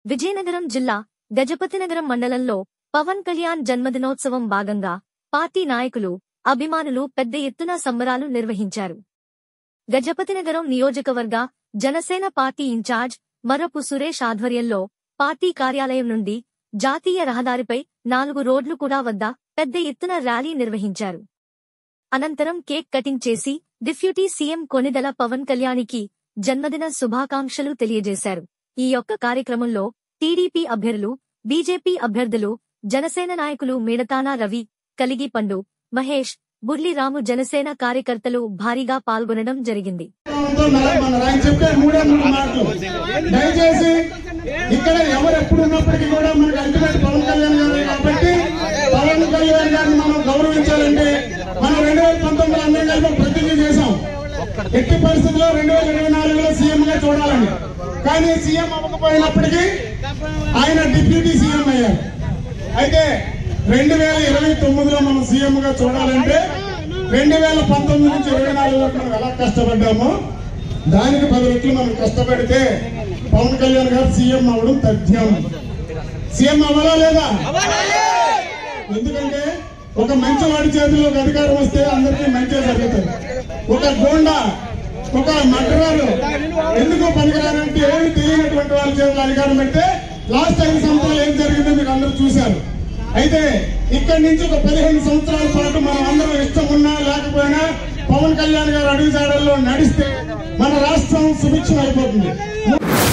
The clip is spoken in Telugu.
విజయనగరం జిల్లా గజపతినగరం మండలంలో పవన్ కళ్యాణ్ జన్మదినోత్సవం భాగంగా పార్టీ నాయకులు అభిమానులు పెద్ద ఎత్తున సంబరాలు నిర్వహించారు గజపతినగరం నియోజకవర్గ జనసేన పార్టీ ఇన్ఛార్జ్ మరపు సురేష్ ఆధ్వర్యంలో పార్టీ కార్యాలయం నుండి జాతీయ రహదారిపై నాలుగు రోడ్లు కూడా వద్ద పెద్ద ఎత్తున ర్యాలీ నిర్వహించారు అనంతరం కేక్ కటింగ్ చేసి డిప్యూటీ సీఎం కొనిదెల పవన్ కళ్యాణికి జన్మదిన శుభాకాంక్షలు తెలియజేశారు ఈ యొక్క కార్యక్రమంలో టీడీపీ అభ్యర్థులు బీజేపీ అభ్యర్థులు జనసేన నాయకులు మేడతానా రవి కలిగి పండు మహేష్ బుర్లిరాము జనసేన కార్యకర్తలు భారీగా పాల్గొనడం జరిగింది ఉందో మన- మన ఆయన చెప్పే మూడే మూడు మాటలు దయచేసి ఇక్కడ ఎవరు ఎప్పుడు ఉన్నప్పటికీ కూడా మనకు అల్టిమేట్ పవన్ కళ్యాణ్ గారు కాబట్టి పవన్ కళ్యాణ్ గారిని మనం గౌరవించాలంటే మనం రెండు వేల పంతొమ్మిది అందరం కలిపి ప్రతిజ్ఞ చేశాం ఎట్టి పరిస్థితుల్లో రెండు వేల ఇరవై నాలుగులో సీఎం గా చూడాలని కానీ సీఎం అవ్వకపోయినప్పటికీ ఆయన డిప్యూటీ సీఎం అయ్యారు అయితే రెండు వేల ఇరవై తొమ్మిదిలో మనం సీఎం గా చూడాలంటే రెండు వేల పంతొమ్మిది నుంచి ఇరవై నాలుగులో మనం ఎలా కష్టపడ్డామో దానికి పది రెట్లు మనం కష్టపడితే పవన్ కళ్యాణ్ గారు సీఎం అవ్వడం తథ్యం సీఎం అవ్వాలా లేదా ఎందుకంటే ఒక మంచి వాడి చేతిలోకి అధికారం వస్తే అందరికీ మంచి జరుగుతుంది ఒక గోండా ఒక మడ్రాలు ఎందుకు పనికిరానంటే ఏమి తెలియనటువంటి వాళ్ళ చేతిలో అధికారం పెడితే లాస్ట్ ఐదు సంవత్సరాలు ఏం జరిగిందో మీరు అందరూ చూశారు అయితే ఇక్కడి నుంచి ఒక పదిహేను సంవత్సరాల పాటు మనం అందరం ఇష్టం ఉన్నా లేకపోయినా పవన్ కళ్యాణ్ గారు అడుగుజాడల్లో నడిస్తే మన రాష్ట్రం సుభిక్షం అయిపోతుంది